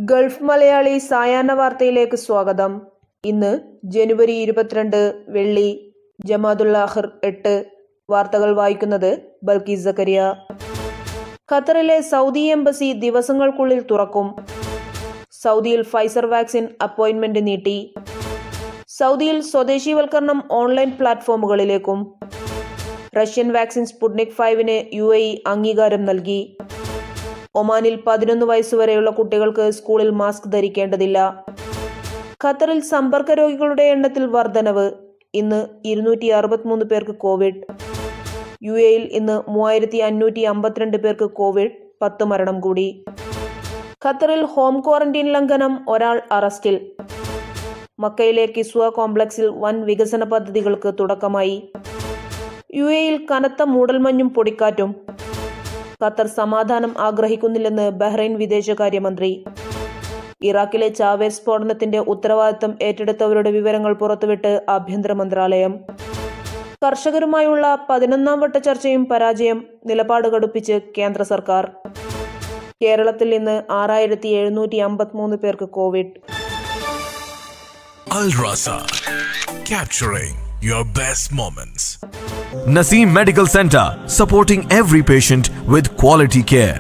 Gulf Malayali സായാഹ്ന വാർത്തയിലേക്ക് സ്വാഗതം ഇന്ന് ജനുവരി ഇരുപത്തിരണ്ട് വെള്ളി ജമാദുൽ ആഖിർ എട്ട് വാർത്തകൾ വായിക്കുന്നത് ബൽക്കീസ് സക്കരിയ ഖത്തറിലെ സൗദി എംബസി ദിവസങ്ങൾക്കുള്ളിൽ തുറക്കും സൗദിയിൽ ഫൈസർ വാക്സിൻ അപ്പോയിന്റ്മെന്റ് നീട്ടി സൗദിയിൽ സ്വദേശീവൽക്കരണം ഓൺലൈൻ പ്ലാറ്റ്ഫോമുകളിലേക്കും റഷ്യൻ വാക്സിൻ സ്പുട്നിക് ഫൈവിന് യു എ ഇ അംഗീകാരം നൽകി ഒമാനിൽ പതിനൊന്ന് വയസ്സുവരെയുള്ള കുട്ടികൾക്ക് സ്കൂളിൽ മാസ്ക് ധരിക്കേണ്ടതില്ല ഖത്തറിൽ സമ്പർക്ക രോഗികളുടെ എണ്ണത്തിൽ വർധനവ് ഇന്ന് ഇരുന്നൂറ്റി അറുപത്തിമൂന്ന് പേർക്ക് കോവിഡ് യു എയിൽ ഇന്ന് മൂവായിരത്തി അഞ്ഞൂറ്റി അമ്പത്തിരണ്ട് പേർക്ക് കോവിഡ് പത്ത് മരണം കൂടി ഖത്തറിൽ ഹോം ക്വാറന്റീൻ ലംഘനം ഒരാൾ അറസ്റ്റിൽ മക്കയിലെ കിസ്വ കോംപ്ലക്സിൽ വൻ വികസന പദ്ധതികൾക്ക് തുടക്കമായി യു എയിൽ കനത്ത മൂടൽമഞ്ഞും പൊടിക്കാറ്റും ഖത്തർ സമാധാനം ആഗ്രഹിക്കുന്നില്ലെന്ന് ബഹ്റൈൻ വിദേശകാര്യമന്ത്രി ഇറാഖിലെ ചാവേർ സ്ഫോടനത്തിന്റെ ഉത്തരവാദിത്തം ഏറ്റെടുത്തവരുടെ വിവരങ്ങൾ പുറത്തുവിട്ട് ആഭ്യന്തര മന്ത്രാലയം കർഷകരുമായുള്ള പതിനൊന്നാം വട്ട ചർച്ചയും പരാജയം നിലപാട് കടുപ്പിച്ച് കേന്ദ്ര സർക്കാർ കേരളത്തിൽ ഇന്ന് ആറായിരത്തി എഴുന്നൂറ്റി അമ്പത്തിമൂന്ന് പേർക്ക് Covid Al Rasa, capturing your best moments. Naseem Medical Center, supporting every patient with quality care.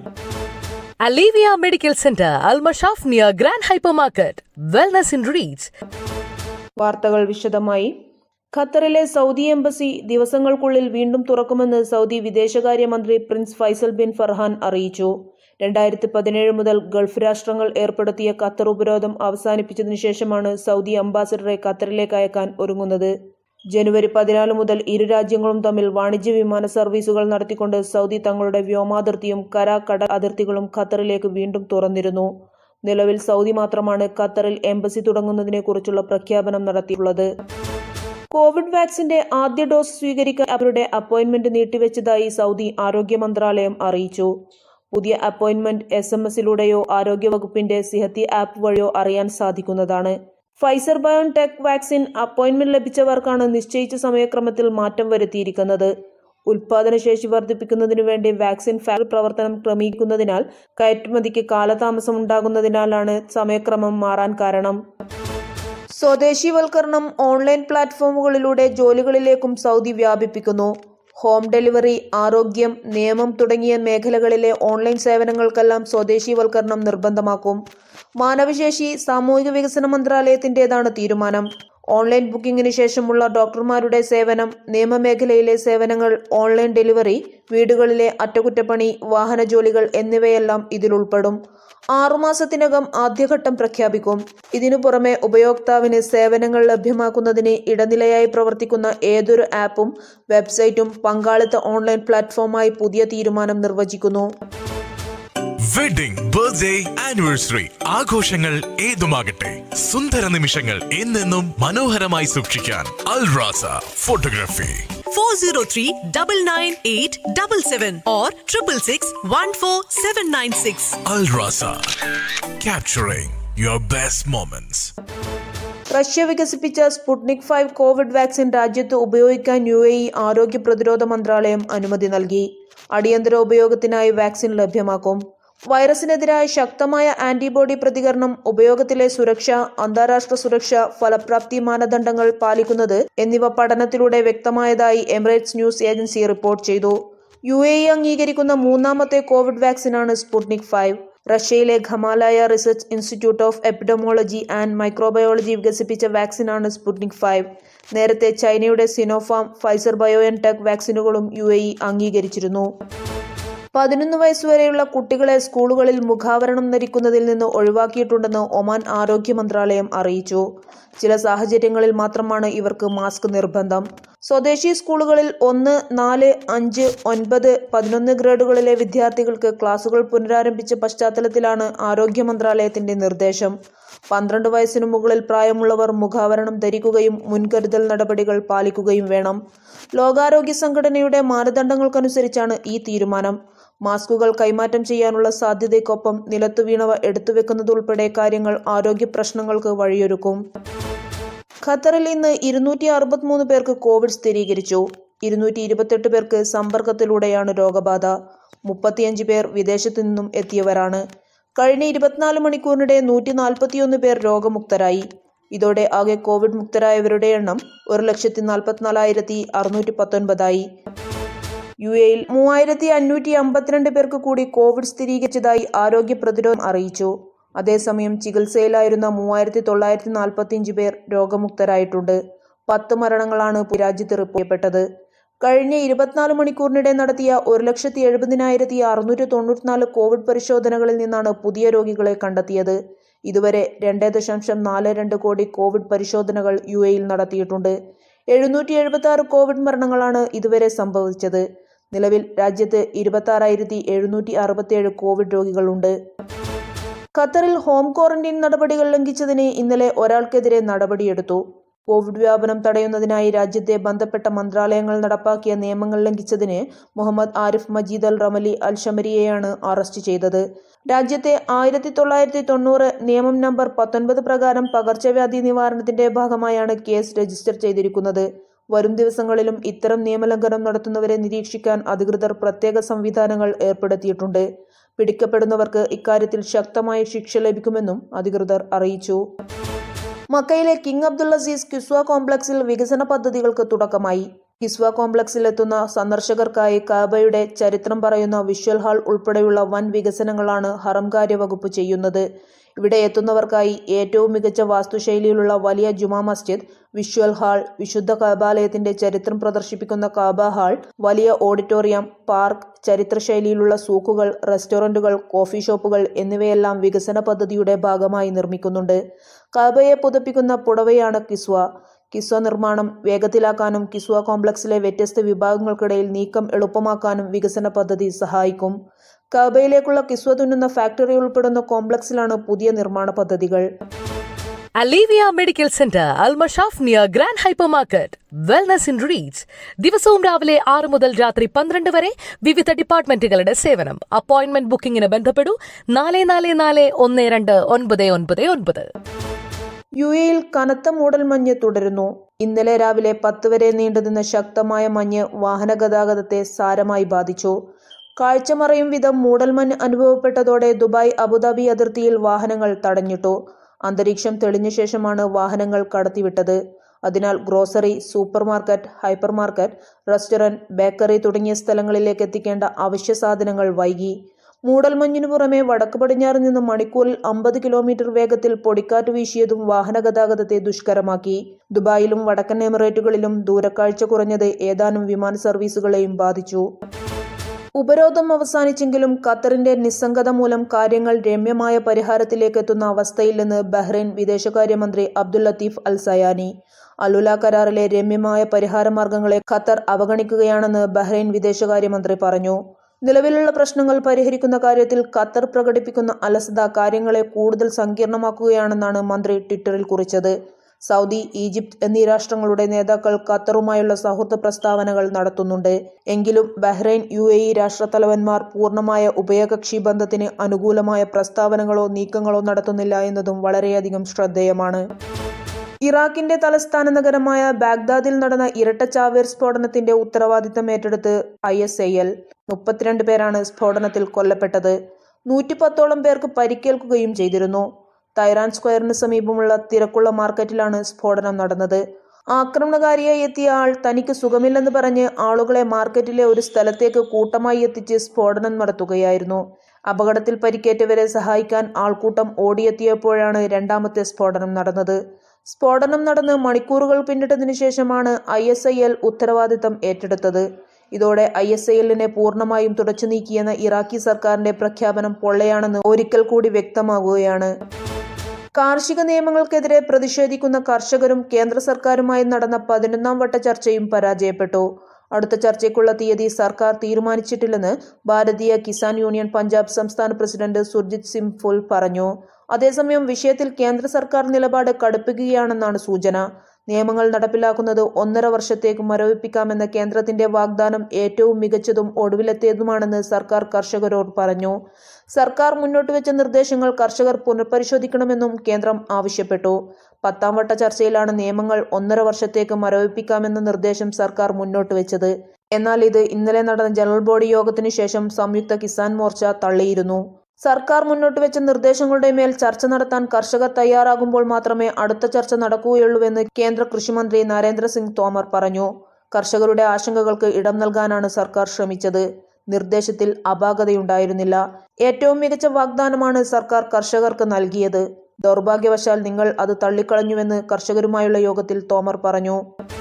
Alivia Medical Center, Al Mashaf near Grand Hypermarket. Wellness in Reach. വാർത്തകൾ വിശദമായി ഖത്തറിലെ സൗദി എംബസി ദിവസങ്ങൾക്കുള്ളിൽ വീണ്ടും തുറക്കുമെന്ന് സൗദി വിദേശകാര്യമന്ത്രി പ്രിൻസ് ഫൈസൽ ബിൻ ഫർഹാൻ അറിയിച്ചു രണ്ടായിരത്തി പതിനേഴ് മുതൽ ഗൾഫ് രാഷ്ട്രങ്ങൾ ഏർപ്പെടുത്തിയ ഖത്തർ ഉപരോധം അവസാനിപ്പിച്ചതിനു ശേഷമാണ് സൗദി അംബാസഡറെ ഖത്തറിലേക്ക് അയക്കാൻ ഒരുങ്ങുന്നത് ജനുവരി പതിനാല് മുതൽ ഇരു രാജ്യങ്ങളും തമ്മിൽ വാണിജ്യ വിമാന സർവീസുകൾ നടത്തിക്കൊണ്ട് സൗദി തങ്ങളുടെ വ്യോമാതിർത്തിയും കര കടൽ അതിർത്തികളും ഖത്തറിലേക്ക് വീണ്ടും തുറന്നിരുന്നു നിലവിൽ സൗദി മാത്രമാണ് ഖത്തറിൽ എംബസി തുടങ്ങുന്നതിനെ കുറിച്ചുള്ള പ്രഖ്യാപനം നടത്തിയിട്ടുള്ളത് കോവിഡ് വാക്സിന്റെ ആദ്യ ഡോസ് സ്വീകരിക്കാൻ അവരുടെ അപ്പോയിന്റ്മെന്റ് നീട്ടിവെച്ചതായി സൗദി ആരോഗ്യ മന്ത്രാലയം അറിയിച്ചു പുതിയ അപ്പോയിന്റ്മെന്റ് എസ് എം എസിലൂടെയോ ആരോഗ്യവകുപ്പിന്റെ സിഹത്തി ആപ്പ് വഴിയോ അറിയാൻ സാധിക്കുന്നതാണ് ഫൈസർ ബയോൺടെക് വാക്സിൻ അപ്പോയിന്റ്മെന്റ് ലഭിച്ചവർക്കാണ് നിശ്ചയിച്ച സമയക്രമത്തിൽ മാറ്റം വരുത്തിയിരിക്കുന്നത് ഉൽപാദനശേഷി വർദ്ധിപ്പിക്കുന്നതിനു വേണ്ടി വാക്സിൻ ഫാക്ടറി പ്രവർത്തനം ക്രമീകരിക്കുന്നതിനാൽ കയറ്റുമതിക്ക് കാലതാമസം ഉണ്ടാകുന്നതിനാലാണ് സമയക്രമം മാറാൻ കാരണം സ്വദേശീവൽക്കരണം ഓൺലൈൻ പ്ലാറ്റ്ഫോമുകളിലൂടെ ജോലികളിലേക്കും സൗദി വ്യാപിപ്പിക്കുന്നു ഹോം ഡെലിവറി ആരോഗ്യം നിയമം തുടങ്ങിയ മേഖലകളിലെ ഓൺലൈൻ സേവനങ്ങൾക്കെല്ലാം സ്വദേശീവൽക്കരണം നിർബന്ധമാക്കും മാനവശേഷി സാമൂഹിക വികസന മന്ത്രാലയത്തിൻ്റെതാണ് തീരുമാനം ഓൺലൈൻ ബുക്കിംഗിന് ശേഷമുള്ള ഡോക്ടർമാരുടെ സേവനം നിയമമേഖലയിലെ സേവനങ്ങൾ ഓൺലൈൻ ഡെലിവറി വീടുകളിലെ അറ്റകുറ്റപ്പണി വാഹന ജോലികൾ എന്നിവയെല്ലാം ഇതിലുൾപ്പെടും ആറുമാസത്തിനകം ആദ്യഘട്ടം പ്രഖ്യാപിക്കും ഇതിനു പുറമെ ഉപയോക്താവിന് സേവനങ്ങൾ ലഭ്യമാക്കുന്നതിന് ഇടനിലയായി പ്രവർത്തിക്കുന്ന ഏതൊരു ആപ്പും വെബ്സൈറ്റും പങ്കാളിത്ത ഓൺലൈൻ പ്ലാറ്റ്ഫോമായി പുതിയ തീരുമാനം നിർവചിക്കുന്നു വെഡിംഗ് ബർത്ത്ഡേ ആനിവേഴ്സറി ആഘോഷങ്ങൾ ഏതുമാകട്ടെ സുന്ദര നിമിഷങ്ങൾ എന്നെന്നും മനോഹരമായി സൂക്ഷിക്കാൻ അൽ റാസ ഫോട്ടോഗ്രാഫി 403 998 77 or 666 14796. അൽ റാസ capturing your best moments. Russia വികസിപ്പിച്ച സ്പുട്നിക് ഫൈവ് കോവിഡ് വാക്സിൻ രാജ്യത്ത് ഉപയോഗിക്കാൻ യു എ ഇ ആരോഗ്യ പ്രതിരോധ മന്ത്രാലയം അനുമതി നൽകി അടിയന്തര ഉപയോഗത്തിനായി വാക്സിൻ ലഭ്യമാക്കും വൈറസിനെതിരായ ശക്തമായ ആന്റിബോഡി പ്രതികരണം ഉപയോഗത്തിലെ സുരക്ഷ അന്താരാഷ്ട്ര സുരക്ഷ ഫലപ്രാപ്തി മാനദണ്ഡങ്ങൾ പാലിക്കുന്നത് എന്നിവ പഠനത്തിലൂടെ വ്യക്തമായതായി എമിറേറ്റ്സ് ന്യൂസ് ഏജൻസി റിപ്പോർട്ട് ചെയ്തു യു എ ഇ അംഗീകരിക്കുന്ന മൂന്നാമത്തെ കോവിഡ് വാക്സിനാണ് സ്പുട്നിക് ഫൈവ് റഷ്യയിലെ Gamaleya research institute of epidemiology and microbiology വികസിപ്പിച്ച വാക്സിനാണ് സ്പുട്നിക് ഫൈവ് നേരത്തെ ചൈനയുടെ സിനോഫാം ഫൈസർ ബയോഎൻടെക് വാക്സിനുകളും യു എ ഇ അംഗീകരിച്ചിരുന്നു പതിനൊന്ന് വയസ്സുവരെയുള്ള കുട്ടികളെ സ്കൂളുകളിൽ മുഖാവരണം ധരിക്കുന്നതിൽ നിന്ന് ഒഴിവാക്കിയിട്ടുണ്ടെന്ന് ഒമാൻ ആരോഗ്യ മന്ത്രാലയം അറിയിച്ചു ചില സാഹചര്യങ്ങളിൽ മാത്രമാണ് ഇവർക്ക് മാസ്ക് നിർബന്ധം സ്വദേശി സ്കൂളുകളിൽ ഒന്ന് നാല് അഞ്ച് ഒൻപത് പതിനൊന്ന് ഗ്രേഡുകളിലെ വിദ്യാർത്ഥികൾക്ക് ക്ലാസുകൾ പുനരാരംഭിച്ച പശ്ചാത്തലത്തിലാണ് ആരോഗ്യ മന്ത്രാലയത്തിന്റെ നിർദ്ദേശം പന്ത്രണ്ട് വയസ്സിനു മുകളിൽ പ്രായമുള്ളവർ മുഖാവരണം ധരിക്കുകയും മുൻകരുതൽ നടപടികൾ പാലിക്കുകയും വേണം ലോകാരോഗ്യ സംഘടനയുടെ മാനദണ്ഡങ്ങൾക്കനുസരിച്ചാണ് ഈ തീരുമാനം മാസ്കുകൾ കൈമാറ്റം ചെയ്യാനുള്ള സാധ്യതയ്ക്കൊപ്പം നിലത്തു വീണവ എടുത്തുവെക്കുന്നതുൾപ്പെടെ കാര്യങ്ങൾ ആരോഗ്യ പ്രശ്നങ്ങൾക്ക് വഴിയൊരുക്കും ഖത്തറിൽ ഇന്ന് ഇരുന്നൂറ്റി അറുപത്തിമൂന്ന് പേർക്ക് കോവിഡ് സ്ഥിരീകരിച്ചു ഇരുന്നൂറ്റി ഇരുപത്തെട്ട് പേർക്ക് സമ്പർക്കത്തിലൂടെയാണ് രോഗബാധ മുപ്പത്തിയഞ്ച് പേർ വിദേശത്തു നിന്നും എത്തിയവരാണ് കഴിഞ്ഞ ഇരുപത്തിനാല് മണിക്കൂറിനിടെ നൂറ്റി നാൽപ്പത്തിയൊന്ന് പേർ രോഗമുക്തരായി ഇതോടെ ആകെ കോവിഡ് മുക്തരായവരുടെ എണ്ണം ഒരു ലക്ഷത്തി നാൽപ്പത്തിനാലായിരത്തി അറുന്നൂറ്റി പത്തൊൻപതായി യു എയിൽ മൂവായിരത്തി അഞ്ഞൂറ്റി അമ്പത്തിരണ്ട് പേർക്ക് കൂടി കോവിഡ് സ്ഥിരീകരിച്ചതായി ആരോഗ്യ പ്രതിരോധം അറിയിച്ചു അതേസമയം ചികിത്സയിലായിരുന്ന മൂവായിരത്തി തൊള്ളായിരത്തി നാൽപ്പത്തിയഞ്ച് പേർ രോഗമുക്തരായിട്ടുണ്ട് പത്ത് മരണങ്ങളാണ് രാജ്യത്ത് റിപ്പോർട്ട് ചെയ്യപ്പെട്ടത് കഴിഞ്ഞ ഇരുപത്തിനാല് മണിക്കൂറിനിടെ നടത്തിയ ഒരു ലക്ഷത്തി എഴുപതിനായിരത്തി അറുന്നൂറ്റി തൊണ്ണൂറ്റിനാല് കോവിഡ് പരിശോധനകളിൽ നിന്നാണ് പുതിയ രോഗികളെ കണ്ടെത്തിയത് ഇതുവരെ രണ്ട് ദശാംശം നാല് രണ്ട് കോടി കോവിഡ് പരിശോധനകൾ യു എയിൽ നടത്തിയിട്ടുണ്ട് എഴുന്നൂറ്റി എഴുപത്തി ആറ് കോവിഡ് മരണങ്ങളാണ് ഇതുവരെ സംഭവിച്ചത് നിലവിൽ രാജ്യത്ത് ഇരുപത്തി ആറായിരത്തി എഴുന്നൂറ്റി അറുപത്തിയേഴ് കോവിഡ് രോഗികളുണ്ട് ഖത്തറിൽ ഹോം ക്വാറന്റൈൻ നടപടികൾ ലംഘിച്ചതിന് ഇന്നലെ ഒരാൾക്കെതിരെ നടപടിയെടുത്തു കോവിഡ് വ്യാപനം തടയുന്നതിനായി രാജ്യത്തെ ബന്ധപ്പെട്ട മന്ത്രാലയങ്ങൾ നടപ്പാക്കിയ നിയമങ്ങൾ ലംഘിച്ചതിന് Mohammed Arif Majeed Al Ramli Al ഷമരിയെയാണ് അറസ്റ്റ് ചെയ്തത് രാജ്യത്തെ ആയിരത്തി തൊള്ളായിരത്തി തൊണ്ണൂറ് നിയമം നമ്പർ പത്തൊൻപത് പ്രകാരം പകർച്ചവ്യാധി നിവാരണത്തിന്റെ ഭാഗമായാണ് കേസ് രജിസ്റ്റർ ചെയ്തിരിക്കുന്നത് വരും ദിവസങ്ങളിലും ഇത്തരം നിയമലംഘനം നടത്തുന്നവരെ നിരീക്ഷിക്കാൻ അധികൃതർ പ്രത്യേക സംവിധാനങ്ങൾ ഏർപ്പെടുത്തിയിട്ടുണ്ട് പിടിക്കപ്പെടുന്നവർക്ക് ഇക്കാര്യത്തിൽ ശക്തമായ ശിക്ഷ ലഭിക്കുമെന്നും അധികൃതർ അറിയിച്ചു മക്കയിലെ കിങ് അബ്ദുൽ അസീസ് കിസ്വ കോംപ്ലക്സിൽ വികസന പദ്ധതികൾക്ക് തുടക്കമായി കിസ്വ കോംപ്ലക്സിൽ എത്തുന്ന സന്ദർശകർക്കായി കാബയുടെ ചരിത്രം പറയുന്ന വിഷ്വൽ ഹാൾ ഉൾപ്പെടെയുള്ള വൻ വികസനങ്ങളാണ് ഹറംകാര്യ വകുപ്പ് ചെയ്യുന്നത് ഇവിടെ എത്തുന്നവർക്കായി ഏറ്റവും മികച്ച വാസ്തുശൈലിയിലുള്ള വലിയ ജുമാ മസ്ജിദ് വിഷ്വൽ ഹാൾ വിശുദ്ധ കാബാലയത്തിന്റെ ചരിത്രം പ്രദർശിപ്പിക്കുന്ന കാബ ഹാൾ വലിയ ഓഡിറ്റോറിയം പാർക്ക് ചരിത്രശൈലിയിലുള്ള സൂക്കുകൾ റെസ്റ്റോറന്റുകൾ കോഫി ഷോപ്പുകൾ എന്നിവയെല്ലാം വികസന പദ്ധതിയുടെ ഭാഗമായി നിർമ്മിക്കുന്നുണ്ട് കാബയെ പുതപ്പിക്കുന്ന പുടവയാണ് കിസ്വ കിസ്വ നിർമ്മാണം വേഗത്തിലാക്കാനും കിസ്വ കോംപ്ലക്സിലെ വ്യത്യസ്ത വിഭാഗങ്ങൾക്കിടയിൽ നീക്കം എളുപ്പമാക്കാനും വികസന പദ്ധതി സഹായിക്കും കാബയിലേക്കുള്ള കിസ്വ തുന്നുന്ന ഫാക്ടറി ഉൾപ്പെടുന്ന കോംപ്ലക്സിലാണ് പുതിയ നിർമ്മാണ പദ്ധതികൾ Alivia medical centre Al Mashaf near grand hypermarket wellness in reach ദിവസവും രാവിലെ ആറ് മുതൽ രാത്രി പന്ത്രണ്ട് വരെ വിവിധ ഡിപ്പാർട്ട്മെന്റുകളുടെ സേവനം അപ്പോയിന്റ്മെന്റ് ബുക്കിംഗിന് ബന്ധപ്പെടൂ നാല് നാല് നാല് ഒന്ന് രണ്ട് ഒൻപത് ഒൻപത് ഒൻപത് യു എയിൽ കനത്ത മൂടൽമഞ്ഞ് തുടരുന്നു ഇന്നലെ രാവിലെ പത്ത് വരെ നീണ്ടുനിന്ന ശക്തമായ മഞ്ഞ് വാഹന ഗതാഗതത്തെ സാരമായി ബാധിച്ചു കാഴ്ചമറയും വിധം മൂടൽമഞ്ഞ് അനുഭവപ്പെട്ടതോടെ ദുബായ് അബുദാബി അതിർത്തിയിൽ വാഹനങ്ങൾ തടഞ്ഞിട്ടു അന്തരീക്ഷം തെളിഞ്ഞ ശേഷമാണ് വാഹനങ്ങൾ കടത്തിവിട്ടത് അതിനാൽ grocery supermarket hypermarket restaurant bakery തുടങ്ങിയ സ്ഥലങ്ങളിലേക്ക് എത്തിക്കേണ്ട അവശ്യ സാധനങ്ങൾ വൈകി മൂടൽമഞ്ഞിനു പുറമെ വടക്ക് പടിഞ്ഞാറ് നിന്ന് മണിക്കൂറിൽ അമ്പത് കിലോമീറ്റർ വേഗത്തിൽ പൊടിക്കാറ്റ് വീശിയതും വാഹന ഗതാഗതത്തെ ദുഷ്കരമാക്കി ദുബായിലും വടക്കൻ എമിറേറ്റുകളിലും ദൂരക്കാഴ്ച കുറഞ്ഞത് ഏതാനും വിമാന സർവീസുകളെയും ബാധിച്ചു ഉപരോധം അവസാനിച്ചെങ്കിലും ഖത്തറിന്റെ നിസ്സംഗത മൂലം കാര്യങ്ങൾ രമ്യമായ പരിഹാരത്തിലേക്ക് എത്തുന്ന അവസ്ഥയില്ലെന്ന് ബഹ്റൈൻ വിദേശകാര്യമന്ത്രി അബ്ദുൽ ലത്തീഫ് അൽ സയാനി അലുല കരാറിലെ രമ്യമായ പരിഹാര മാർഗങ്ങളെ ഖത്തർ അവഗണിക്കുകയാണെന്ന് ബഹ്റൈൻ വിദേശകാര്യമന്ത്രി പറഞ്ഞു നിലവിലുള്ള പ്രശ്നങ്ങൾ പരിഹരിക്കുന്ന കാര്യത്തിൽ ഖത്തർ പ്രകടിപ്പിക്കുന്ന അലസത കാര്യങ്ങളെ കൂടുതൽ സങ്കീർണമാക്കുകയാണെന്നാണ് മന്ത്രി ട്വിറ്ററിൽ കുറിച്ചത് സൗദി ഈജിപ്ത് എന്നീ രാഷ്ട്രങ്ങളുടെ നേതാക്കൾ ഖത്തറുമായുള്ള സൗഹൃദ പ്രസ്താവനകൾ നടത്തുന്നുണ്ട് എങ്കിലും ബഹ്റൈൻ യു എ ഇ രാഷ്ട്രത്തലവന്മാർ പൂർണ്ണമായ ഉഭയകക്ഷി ബന്ധത്തിന് അനുകൂലമായ പ്രസ്താവനകളോ നീക്കങ്ങളോ നടത്തുന്നില്ല എന്നതും വളരെയധികം ശ്രദ്ധേയമാണ് ഇറാഖിന്റെ തലസ്ഥാന നഗരമായ ബാഗ്ദാദിൽ നടന്ന ഇരട്ട ചാവേർ സ്ഫോടനത്തിന്റെ ഉത്തരവാദിത്തം ഏറ്റെടുത്ത് ഐ എസ് ഐ എൽ മുപ്പത്തിരണ്ട് പേരാണ് സ്ഫോടനത്തിൽ കൊല്ലപ്പെട്ടത് നൂറ്റിപ്പത്തോളം പേർക്ക് പരിക്കേൽക്കുകയും ചെയ്തിരുന്നു തൈറാൻ സ്ക്വയറിന് സമീപമുള്ള തിരക്കുള്ള മാർക്കറ്റിലാണ് സ്ഫോടനം നടന്നത് ആക്രമണകാരിയായി എത്തിയ ആൾ തനിക്ക് സുഖമില്ലെന്ന് പറഞ്ഞ് ആളുകളെ മാർക്കറ്റിലെ ഒരു സ്ഥലത്തേക്ക് കൂട്ടമായി എത്തിച്ച് സ്ഫോടനം നടത്തുകയായിരുന്നു അപകടത്തിൽ പരിക്കേറ്റവരെ സഹായിക്കാൻ ആൾക്കൂട്ടം ഓടിയെത്തിയപ്പോഴാണ് രണ്ടാമത്തെ സ്ഫോടനം നടന്നത് സ്ഫോടനം നടന്ന് മണിക്കൂറുകൾ പിന്നിട്ടതിനു ശേഷമാണ് ഐ എസ് ഐ എൽ ഉത്തരവാദിത്തം ഏറ്റെടുത്തത് ഇതോടെ ഐ എസ് ഐ എല്ലിനെ പൂർണ്ണമായും തുടച്ചു നീക്കിയെന്ന ഇറാഖി സർക്കാരിന്റെ പ്രഖ്യാപനം പൊള്ളയാണെന്ന് ഒരിക്കൽ കൂടി വ്യക്തമാകുകയാണ് കാർഷിക നിയമങ്ങൾക്കെതിരെ പ്രതിഷേധിക്കുന്ന കർഷകരും കേന്ദ്ര സർക്കാരുമായി നടന്ന പതിനൊന്നാം വട്ട ചർച്ചയും പരാജയപ്പെട്ടു അടുത്ത ചർച്ചയ്ക്കുള്ള തീയതി സർക്കാർ തീരുമാനിച്ചിട്ടില്ലെന്ന് ഭാരതീയ കിസാൻ യൂണിയൻ പഞ്ചാബ് സംസ്ഥാന പ്രസിഡന്റ് സുർജിത് സിംഗ് ഫുൽ പറഞ്ഞു അതേസമയം വിഷയത്തിൽ കേന്ദ്ര സർക്കാർ നിലപാട് കടുപ്പിക്കുകയാണെന്നാണ് സൂചന നിയമങ്ങൾ നടപ്പിലാക്കുന്നത് ഒന്നര വർഷത്തേക്ക് മരവിപ്പിക്കാമെന്ന കേന്ദ്രത്തിന്റെ വാഗ്ദാനം ഏറ്റവും മികച്ചതും ഒടുവിലെത്തിയതുമാണെന്ന് സർക്കാർ കർഷകരോട് പറഞ്ഞു സർക്കാർ മുന്നോട്ട് വെച്ച നിർദ്ദേശങ്ങൾ കർഷകർ പുനഃപരിശോധിക്കണമെന്നും കേന്ദ്രം ആവശ്യപ്പെട്ടു പത്താം വട്ട ചർച്ചയിലാണ് നിയമങ്ങൾ ഒന്നര വർഷത്തേക്ക് മരവിപ്പിക്കാമെന്ന നിർദ്ദേശം സർക്കാർ മുന്നോട്ട് വെച്ചത് എന്നാൽ ഇത് ഇന്നലെ നടന്ന ജനറൽ ബോഡി യോഗത്തിനു ശേഷം സംയുക്ത കിസാൻ മോർച്ച തള്ളിയിരുന്നു സർക്കാർ മുന്നോട്ട് വെച്ച നിർദ്ദേശങ്ങളുടെ മേൽ ചർച്ച നടത്താൻ കർഷകർ തയ്യാറാകുമ്പോൾ മാത്രമേ അടുത്ത ചർച്ച നടക്കുകയുള്ളൂവെന്ന് കേന്ദ്ര കൃഷിമന്ത്രി നരേന്ദ്രസിംഗ് തോമർ പറഞ്ഞു കർഷകരുടെ ആശങ്കകൾക്ക് ഇടം നൽകാനാണ് സർക്കാർ ശ്രമിച്ചത് നിർദ്ദേശത്തിൽ അപാകതയുണ്ടായിരുന്നില്ല ഏറ്റവും മികച്ച വാഗ്ദാനമാണ് സർക്കാർ കർഷകർക്ക് നൽകിയത് ദൗർഭാഗ്യവശാൽ നിങ്ങൾ അത് തള്ളിക്കളഞ്ഞുവെന്ന് കർഷകരുമായുള്ള യോഗത്തിൽ തോമർ പറഞ്ഞു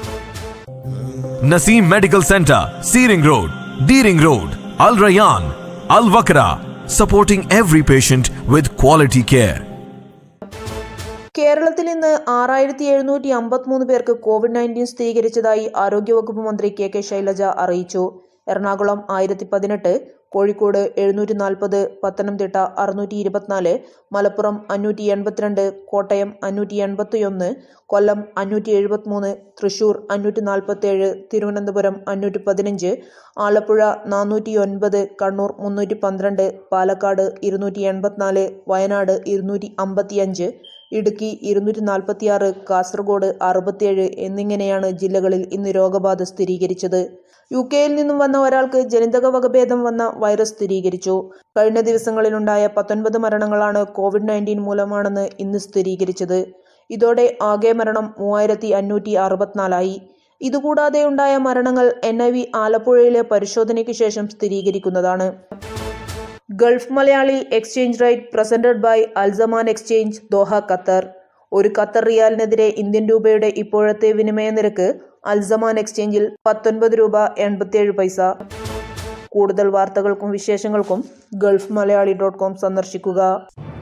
Naseem Medical Center, Seering Road, Deering Road, Al Rayyan, Al Wakra, supporting every patient with quality care. കേരളത്തിൽ ഇന്ന് ആറായിരത്തി എഴുന്നൂറ്റി അമ്പത്തിമൂന്ന് പേർക്ക് കോവിഡ് നയൻറ്റീൻ സ്ഥിരീകരിച്ചതായി ആരോഗ്യവകുപ്പ് മന്ത്രി കെ കെ ശൈലജ അറിയിച്ചു എറണാകുളം ആയിരത്തി പതിനെട്ട് കോഴിക്കോട് എഴുന്നൂറ്റി നാൽപ്പത് പത്തനംതിട്ട അറുന്നൂറ്റി ഇരുപത്തിനാല് മലപ്പുറം അഞ്ഞൂറ്റി എൺപത്തിരണ്ട് കോട്ടയം അഞ്ഞൂറ്റി എൺപത്തിയൊന്ന് കൊല്ലം അഞ്ഞൂറ്റി എഴുപത്തിമൂന്ന് തൃശൂർ അഞ്ഞൂറ്റി നാൽപ്പത്തേഴ് തിരുവനന്തപുരം അഞ്ഞൂറ്റി പതിനഞ്ച് ആലപ്പുഴ നാനൂറ്റി ഒൻപത് കണ്ണൂർ മുന്നൂറ്റി പന്ത്രണ്ട് പാലക്കാട് ഇരുന്നൂറ്റി എൺപത്തിനാല് വയനാട് ഇരുന്നൂറ്റി അമ്പത്തിയഞ്ച് ഇടുക്കി ഇരുന്നൂറ്റി നാൽപ്പത്തിയാറ് കാസർഗോഡ് അറുപത്തിയേഴ് എന്നിങ്ങനെയാണ് ജില്ലകളിൽ ഇന്ന് രോഗബാധ സ്ഥിരീകരിച്ചത് യു കെയിൽ നിന്നും വന്ന ഒരാൾക്ക് ജനിതക വകഭേദം വന്ന വൈറസ് സ്ഥിരീകരിച്ചു കഴിഞ്ഞ ദിവസങ്ങളിലുണ്ടായ പത്തൊൻപത് മരണങ്ങളാണ് കോവിഡ് നയൻറ്റീൻ മൂലമാണെന്ന് ഇന്ന് സ്ഥിരീകരിച്ചത് ഇതോടെ ആകെ മരണം മൂവായിരത്തി അഞ്ഞൂറ്റി അറുപത്തിനാലായി ഇതുകൂടാതെ ഉണ്ടായ മരണങ്ങൾ എൻ ഐ വി ആലപ്പുഴയിലെ പരിശോധനയ്ക്ക് ശേഷം സ്ഥിരീകരിക്കുന്നതാണ് Gulf Malayali exchange rate presented by Al Zaman exchange Doha Qatar ഒരു ഖത്തർ റിയാലിനെതിരെ ഇന്ത്യൻ രൂപയുടെ ഇപ്പോഴത്തെ വിനിമയ നിരക്ക് അൽസമാൻ എക്സ്ചേഞ്ചിൽ പത്തൊൻപത് രൂപ എൺപത്തിയേഴ് പൈസ കൂടുതൽ വാർത്തകൾക്കും വിശേഷങ്ങൾക്കും ഗൾഫ് മലയാളി ഡോട്ട് കോം സന്ദർശിക്കുക